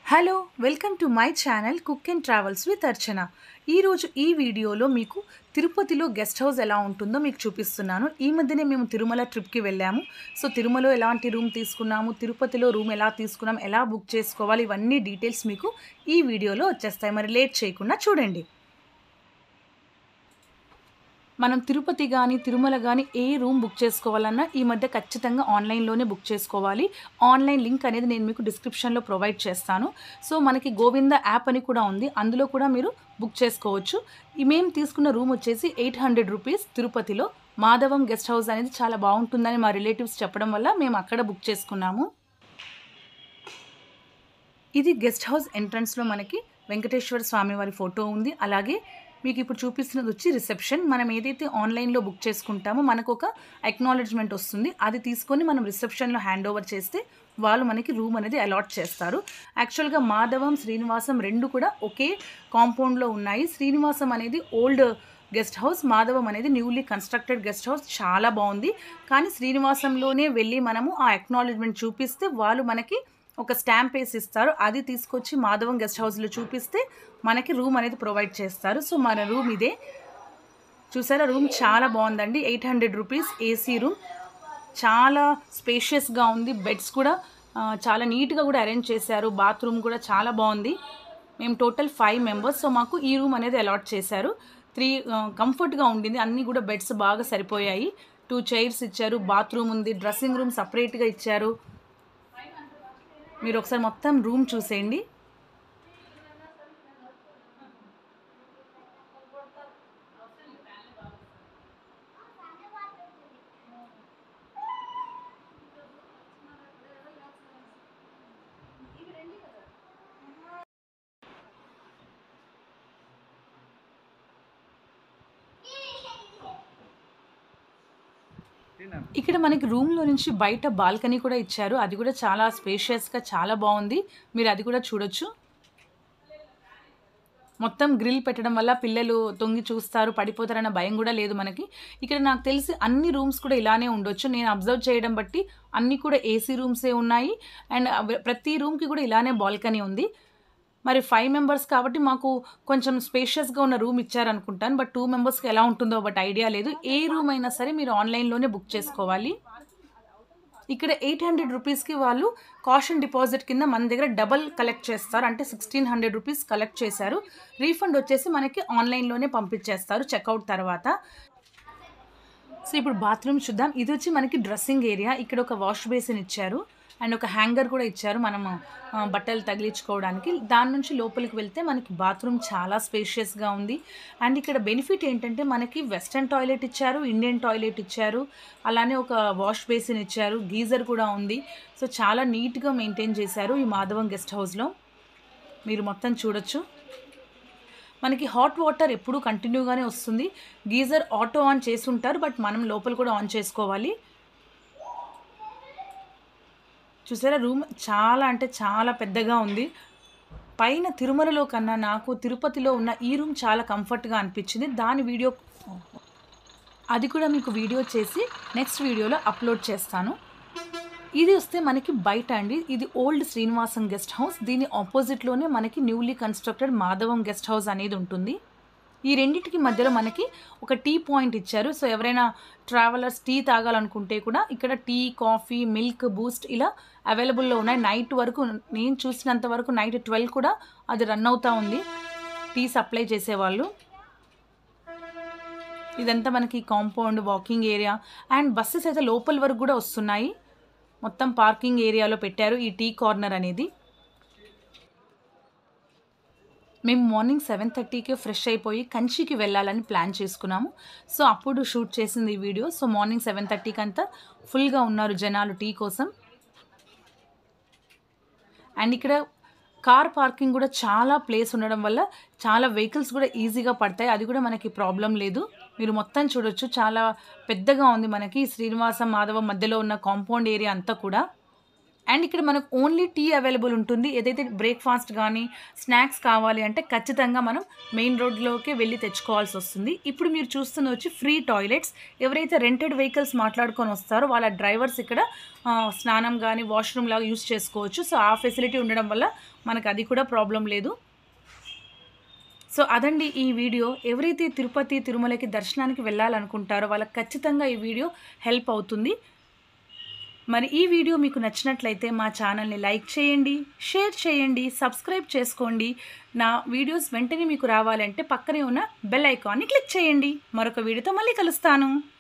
hello welcome to my channel cook and travels with Archana ఈరోజు ఈ వీడియోలో మీకు తిరుపతిలో గెస్ట్ హౌస్ ఎలా ఉంటుందో మీకు చూపిస్తున్నాను ఈ మధ్యనే మేము తిరుమల ట్రిప్కి వెళ్ళాము సో తిరుమలలో ఎలాంటి రూమ్ తీసుకున్నాము తిరుపతిలో రూమ్ ఎలా తీసుకున్నాం ఎలా బుక్ చేసుకోవాలి ఇవన్నీ డీటెయిల్స్ మీకు ఈ వీడియోలో వచ్చేస్తాయి మరి లేట్ చేయకుండా చూడండి మనం తిరుపతి కానీ తిరుమల కానీ ఏ రూమ్ బుక్ చేసుకోవాలన్నా ఈ మధ్య ఖచ్చితంగా ఆన్లైన్లోనే బుక్ చేసుకోవాలి ఆన్లైన్ లింక్ అనేది నేను మీకు డిస్క్రిప్షన్లో ప్రొవైడ్ చేస్తాను సో మనకి గోవింద యాప్ అని కూడా ఉంది అందులో కూడా మీరు బుక్ చేసుకోవచ్చు ఈ మేము తీసుకున్న రూమ్ వచ్చేసి ఎయిట్ హండ్రెడ్ రూపీస్ తిరుపతిలో మాధవం గెస్ట్ హౌస్ అనేది చాలా బాగుంటుందని మా రిలేటివ్స్ చెప్పడం వల్ల మేము అక్కడ బుక్ చేసుకున్నాము ఇది గెస్ట్ హౌస్ ఎంట్రన్స్లో మనకి వెంకటేశ్వర స్వామి వారి ఫోటో ఉంది అలాగే మీకు ఇప్పుడు చూపిస్తున్నది వచ్చి రిసెప్షన్ మనం ఏదైతే ఆన్లైన్లో బుక్ చేసుకుంటామో మనకు ఒక అక్నాలెడ్జ్మెంట్ వస్తుంది అది తీసుకొని మనం రిసెప్షన్లో హ్యాండ్ ఓవర్ చేస్తే వాళ్ళు మనకి రూమ్ అనేది అలాట్ చేస్తారు యాక్చువల్గా మాధవం శ్రీనివాసం రెండు కూడా ఒకే కాంపౌండ్లో ఉన్నాయి శ్రీనివాసం అనేది ఓల్డ్ గెస్ట్ హౌస్ మాధవం అనేది న్యూలీ కన్స్ట్రక్టెడ్ గెస్ట్ హౌస్ చాలా బాగుంది కానీ శ్రీనివాసంలోనే వెళ్ళి మనము ఆ అక్నాలెడ్జ్మెంట్ చూపిస్తే వాళ్ళు మనకి ఒక స్టాంప్ వేసి ఇస్తారు అది తీసుకొచ్చి మాధవం గెస్ట్ హౌస్లో చూపిస్తే మనకి రూమ్ అనేది ప్రొవైడ్ చేస్తారు సో మన రూమ్ ఇదే చూసారా రూమ్ చాలా బాగుందండి eight hundred rupees AC room చాలా స్పేషియస్గా ఉంది బెడ్స్ కూడా ఆ, చాలా నీట్గా కూడా అరేంజ్ చేశారు బాత్రూమ్ కూడా చాలా బాగుంది మేము టోటల్ ఫైవ్ మెంబర్స్ సో మాకు ఈ రూమ్ అనేది అలాట్ చేశారు త్రీ కంఫర్ట్గా ఉండింది అన్నీ కూడా బెడ్స్ బాగా సరిపోయాయి టూ చైర్స్ ఇచ్చారు బాత్రూమ్ ఉంది డ్రెస్సింగ్ రూమ్ సపరేట్గా ఇచ్చారు మీరు ఒకసారి మొత్తం రూమ్ చూసేయండి ఇక్కడ మనకి రూమ్లో నుంచి బయట బాల్కనీ కూడా ఇచ్చారు అది కూడా చాలా స్పేషియస్గా చాలా బాగుంది మీరు అది కూడా చూడొచ్చు మొత్తం గ్రిల్ పెట్టడం వల్ల పిల్లలు తొంగి చూస్తారు పడిపోతారన్న భయం కూడా లేదు మనకి ఇక్కడ నాకు తెలిసి అన్ని రూమ్స్ కూడా ఇలానే ఉండొచ్చు నేను అబ్జర్వ్ చేయడం బట్టి అన్ని కూడా ఏసీ రూమ్సే ఉన్నాయి అండ్ అవ- ప్రతి రూమ్కి కూడా ఇలానే బాల్కనీ ఉంది మరి ఫైవ్ మెంబర్స్ కాబట్టి మాకు కొంచెం స్పేషియస్గా ఉన్న రూమ్ ఇచ్చారనుకుంటాను బట్ టూ మెంబర్స్కి ఎలా ఉంటుందో బట్ ఐడియా లేదు ఏ రూమ్ అయినా సరే మీరు ఆన్లైన్లోనే బుక్ చేసుకోవాలి ఇక్కడ ఎయిట్ హండ్రెడ్ రూపీస్కి వాళ్ళు కాషన్ డిపాజిట్ కింద మన దగ్గర డబల్ కలెక్ట్ చేస్తారు అంటే సిక్స్టీన్ హండ్రెడ్ రూపీస్ కలెక్ట్ చేశారు రీఫండ్ వచ్చేసి మనకి ఆన్లైన్లోనే పంపించేస్తారు చెక్అవుట్ తర్వాత సో ఇప్పుడు బాత్రూమ్ చూద్దాం ఇది వచ్చి మనకి డ్రెస్సింగ్ ఏరియా ఇక్కడ ఒక వాష్ బేసిన్ ఇచ్చారు అండ్ ఒక హ్యాంగర్ కూడా ఇచ్చారు మనం ఆ, బట్టలు తగిలించుకోవడానికి దాని నుంచి లోపలికి వెళ్తే మనకి బాత్రూమ్ చాలా స్పేషియస్గా ఉంది అండ్ ఇక్కడ బెనిఫిట్ ఏంటంటే మనకి వెస్ట్రన్ టాయిలెట్ ఇచ్చారు ఇండియన్ టాయిలెట్ ఇచ్చారు అలానే ఒక వాష్ బేసిన్ ఇచ్చారు గీజర్ కూడా ఉంది సో చాలా నీట్గా మెయింటైన్ చేశారు ఈ మాధవం గెస్ట్ హౌస్లో మీరు మొత్తం చూడొచ్చు మనకి హాట్ వాటర్ ఎప్పుడూ కంటిన్యూగానే వస్తుంది గీజర్ ఆటో ఆన్ చేసి ఉంటారు బట్ మనం లోపల కూడా ఆన్ చేసుకోవాలి చూసారా రూమ్ చాలా అంటే చాలా పెద్దగా ఉంది పైన తిరుమలలో కన్నా నాకు తిరుపతిలో ఉన్న ఈ రూమ్ చాలా కంఫర్ట్గా అనిపించింది దాని వీడియో అది కూడా మీకు వీడియో చేసి నెక్స్ట్ వీడియోలో అప్లోడ్ చేస్తాను ఇది వస్తే మనకి బయట అండి ఇది ఓల్డ్ శ్రీనివాసం గెస్ట్ హౌస్ దీని ఆపోజిట్లోనే మనకి newly constructed Madhavam guest house అనేది ఉంటుంది ఈ రెండింటికి మధ్యలో మనకి ఒక టీ పాయింట్ ఇచ్చారు సో ఎవరైనా ట్రావెలర్స్ టీ తాగాలనుకుంటే కూడా ఇక్కడ టీ కాఫీ మిల్క్ బూస్ట్ ఇలా అవైలబుల్లో ఉన్నాయి నైట్ వరకు నేను చూసినంత వరకు నైట్ ట్వెల్వ్ కూడా అది రన్ అవుతూ ఉంది టీ సప్లై చేసేవాళ్ళు ఇదంతా మనకి compound walking area and buses అయితే లోపల వరకు కూడా వస్తున్నాయి మొత్తం పార్కింగ్ ఏరియాలో పెట్టారు ఈ టీ కార్నర్ అనేది మేము మార్నింగ్ సెవెన్ థర్టీకే ఫ్రెష్ అయిపోయి కంచికి వెళ్ళాలని ప్లాన్ చేసుకున్నాము సో అప్పుడు షూట్ చేసింది ఈ వీడియో సో మార్నింగ్ సెవెన్ థర్టీకి అంతా ఫుల్గా ఉన్నారు జనాలు టీ కోసం అండ్ ఇక్కడ కార్ పార్కింగ్ కూడా చాలా ప్లేస్ ఉండడం వల్ల చాలా వెహికల్స్ కూడా ఈజీగా పడతాయి అది కూడా మనకి ప్రాబ్లం లేదు మీరు మొత్తం చూడొచ్చు చాలా పెద్దగా ఉంది మనకి శ్రీనివాసం మాధవ మధ్యలో ఉన్న కాంపౌండ్ ఏరియా అంతా కూడా అండ్ ఇక్కడ మనకు ఓన్లీ టీ అవైలబుల్ ఉంటుంది ఏదైతే బ్రేక్ఫాస్ట్ కానీ స్నాక్స్ కావాలి అంటే ఖచ్చితంగా మనం మెయిన్ రోడ్లోకి వెళ్ళి తెచ్చుకోవాల్సి వస్తుంది ఇప్పుడు మీరు చూస్తున్న వచ్చి ఫ్రీ టాయిలెట్స్ ఎవరైతే రెంటెడ్ వెహికల్స్ మాట్లాడుకొని వస్తారో వాళ్ళ డ్రైవర్స్ ఇక్కడ ఆ, స్నానం కానీ వాష్రూమ్ లాగా యూస్ చేసుకోవచ్చు సో ఆ ఫెసిలిటీ ఉండడం వల్ల మనకు అది కూడా ప్రాబ్లం లేదు సో అదండి ఈ వీడియో ఎవరైతే తిరుపతి తిరుమలకి దర్శనానికి వెళ్ళాలనుకుంటారో వాళ్ళకి ఖచ్చితంగా ఈ వీడియో హెల్ప్ అవుతుంది మరి ఈ వీడియో మీకు నచ్చినట్లయితే మా ఛానల్ని లైక్ చేయండి షేర్ చేయండి సబ్స్క్రైబ్ చేసుకోండి నా వీడియోస్ వెంటనే మీకు రావాలంటే పక్కనే ఉన్న బెల్ ఐకాన్ని క్లిక్ చేయండి మరొక వీడియోతో మళ్ళీ కలుస్తాను